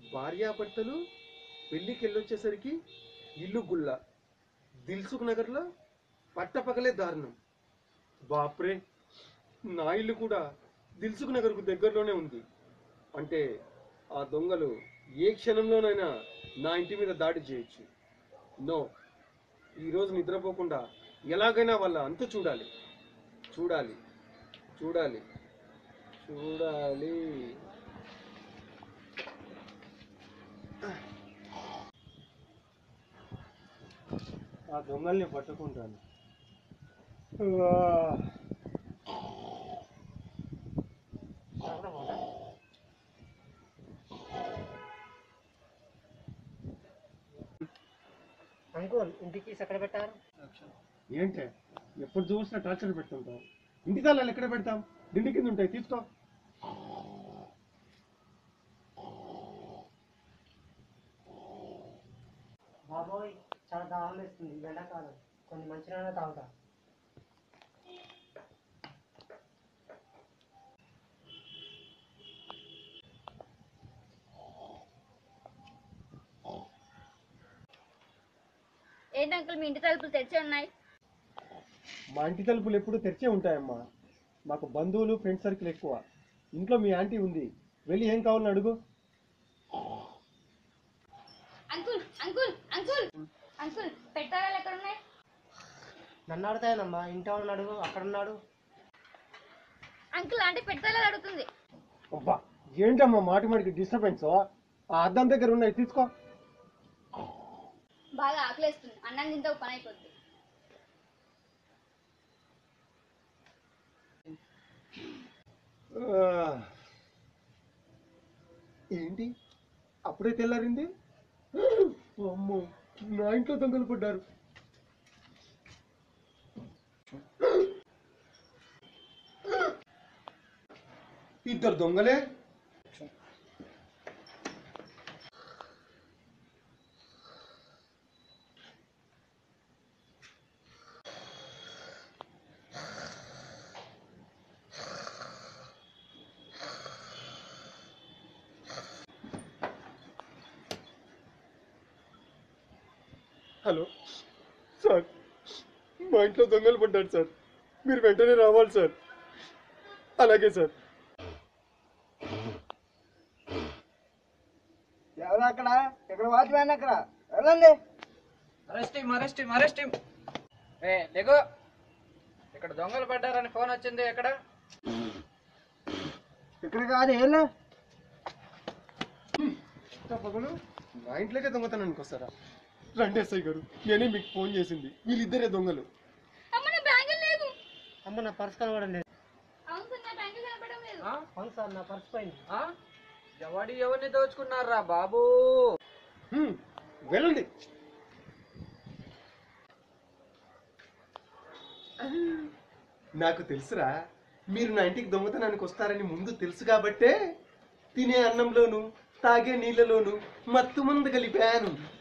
భార్యాభర్తలు పెళ్ళికి వెళ్ళొచ్చేసరికి ఇల్లు గుళ్ళ దిల్సుఖ్ నగర్లో పట్టపగలే దారుణం బాప్రే నా ఇల్లు కూడా దిల్సుఖ్ నగర్కు దగ్గరలోనే ఉంది అంటే ఆ దొంగలు ఏ క్షణంలోనైనా నా ఇంటి మీద దాడి చేయొచ్చు నో ఈరోజు నిద్రపోకుండా ఎలాగైనా వాళ్ళ అంత చూడాలి చూడాలి చూడాలి చూడాలి ఆ దొంగల్ని పట్టుకుంటాను ఆ. అంకుల్ ఇంటికి ఎక్కడ పెట్టారు ఏంటే ఎప్పుడు చూసినా టార్చర్ పెట్టుకుంటాం ఇంటి తాళాలు ఎక్కడ పెడతాం దిండి కింద ఉంటాయి తీసుకో బాబోయ్ చాలా దాహం వేస్తుంది ఎండాకాలం కొన్ని మంచినీళ్ళ తాగుతా ఏంటి అంకుల్ మీ ఇంటి తలుపులు తెరిచి ఉన్నాయి మా ఇంటి తలుపులు ఎప్పుడు తెరిచే ఉంటాయమ్మా మాకు బంధువులు ఫ్రెండ్ సర్కిల్ ఎక్కువ ఇంట్లో మీ ఆంటీ ఉంది వెళ్ళి ఏం కావాలని అడుగు అంకుల్ అంకుల్ అంకుల్ అంకుల్ పెట్టారాలు ఎక్కడ ఉన్నాయి నన్ను అడుగుతాయనమ్మా ఇంటి వాళ్ళని అడుగు అక్కడ ఉన్నాడు అంకుల్ అంటే పెట్టాలని అడుగుతుంది అబ్బా ఏంటమ్మా మాటి మాటికి డిస్టర్బెన్స్ ఆ అద్దం దగ్గర ఉన్నాయి తీసుకో బాగా ఆకలేస్తుంది అన్నం తింటే ఒక పని అయిపోద్ది ఆ. ఏంటి అప్పుడే తెల్లారింది అమ్మో నా ఇంట్లో దొంగలు పడ్డారు ఇద్దరు దొంగలే హలో సార్ మా ఇంట్లో దొంగలు పడ్డారు సార్ మీరు వెంటనే రావాలి సార్ అలాగే సార్ ఎవరు అక్కడ ఇక్కడ వాచ్మ్యాన్ అక్కడ వెళ్ళండి arrest him arrest him arrest him ఏ లేగో ఇక్కడ దొంగలు పడ్డారని ఫోన్ వచ్చింది ఎక్కడ ఇక్కడ కాదు వెళ్ళు పగలు నా ఇంట్లోకే దొంగతనానికి వస్తారా రండి ఎస్ఐ గారు నేనే మీకు ఫోన్ చేసింది వీళ్ళిద్దరే దొంగలు అమ్మ నా బ్యాంగిల్ లేదు అమ్మ నా పర్స్ కనబడం లేదు అవును సార్ నా బ్యాంగిల్ కనపడడం లేదు ఆ? అవును సార్ నా పర్స్ పోయింది ఆ? ఎవడి ఎవరిని దోచుకున్నారా బాబు హ్మ్, వెళ్ళండి నాకు తెలుసురా మీరు నా ఇంటికి దొంగతనానికి వస్తారని ముందు తెలుసు కాబట్టే తినే అన్నంలోను తాగే నీళ్ళలోను మత్తు మందు కలిపాను